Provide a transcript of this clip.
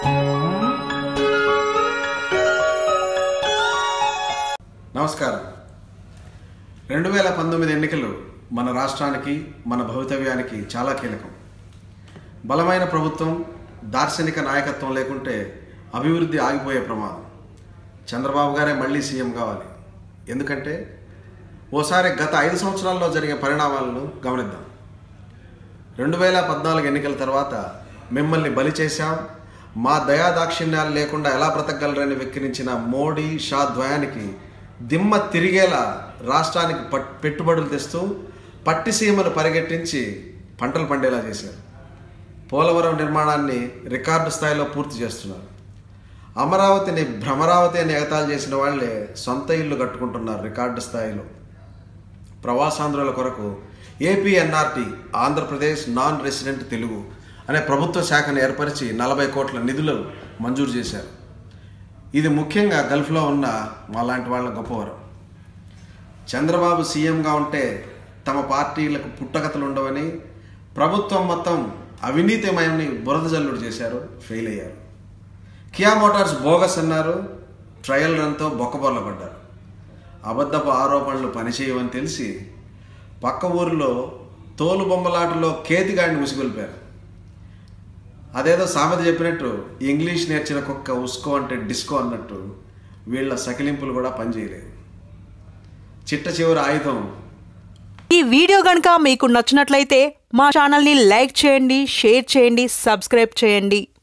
నమస్కారం రెండు వేల పంతొమ్మిది ఎన్నికలు మన రాష్ట్రానికి మన భవితవ్యానికి చాలా కీలకం బలమైన ప్రభుత్వం దార్శనిక నాయకత్వం లేకుంటే అభివృద్ధి ఆగిపోయే ప్రమాదం చంద్రబాబు గారే మళ్ళీ సీఎం కావాలి ఎందుకంటే ఓసారి గత ఐదు సంవత్సరాల్లో జరిగే పరిణామాలను గమనిద్దాం రెండు వేల పద్నాలుగు ఎన్నికల తర్వాత మిమ్మల్ని బలి చేశాం మా దయాదాక్షిణ్యాలు లేకుండా ఎలా బ్రతకగలరని వెక్కిరించిన మోడీ షా ద్వయానికి దిమ్మ తిరిగేలా రాష్ట్రానికి పట్ పెట్టుబడులు తెస్తూ పట్టిసీమను పరిగెట్టించి పంటలు పండేలా చేశారు పోలవరం నిర్మాణాన్ని రికార్డు స్థాయిలో పూర్తి చేస్తున్నారు అమరావతిని భ్రమరావతి అని ఎగతాళి చేసిన వాళ్ళే సొంత ఇల్లు కట్టుకుంటున్నారు రికార్డు స్థాయిలో ప్రవాసాంధ్రుల కొరకు APNRT Andhra Pradesh non resident Telugu అనే ప్రభుత్వ శాఖను ఏర్పరిచి నలభై కోట్ల నిధులు మంజూరు చేశారు ఇది ముఖ్యంగా గల్ఫ్లో ఉన్న మాలాంటి వాళ్ళ గొప్పవరం చంద్రబాబు సీఎంగా ఉంటే తమ పార్టీలకు పుట్టకథలు ఉండవని ప్రభుత్వం మొత్తం అవినీతిమయని బురద జల్లుడు చేశారు ఫెయిల్ అయ్యారు కియా మోటార్స్ బోగస్ అన్నారు ట్రయల్ రన్తో బొక్కబొర్ల పడ్డారు అబద్ధపు ఆరోపణలు పనిచేయవని తెలిసి పక్క ఊరిలో తోలు బొమ్మలాటలో కేతిగాడిని ముసిగొల్పారు అదేదో సామెత చెప్పినట్టు ఇంగ్లీష్ నేర్చిన కుక్క ఉస్కో అంటే డిస్కో అన్నట్టు వీళ్ళ సకిలింపులు కూడా పనిచేయలేదు చిట్ట చివరి ఆయుధం ఈ వీడియో గనుక మీకు నచ్చినట్లయితే మా ఛానల్ని లైక్ చేయండి షేర్ చేయండి సబ్స్క్రైబ్ చేయండి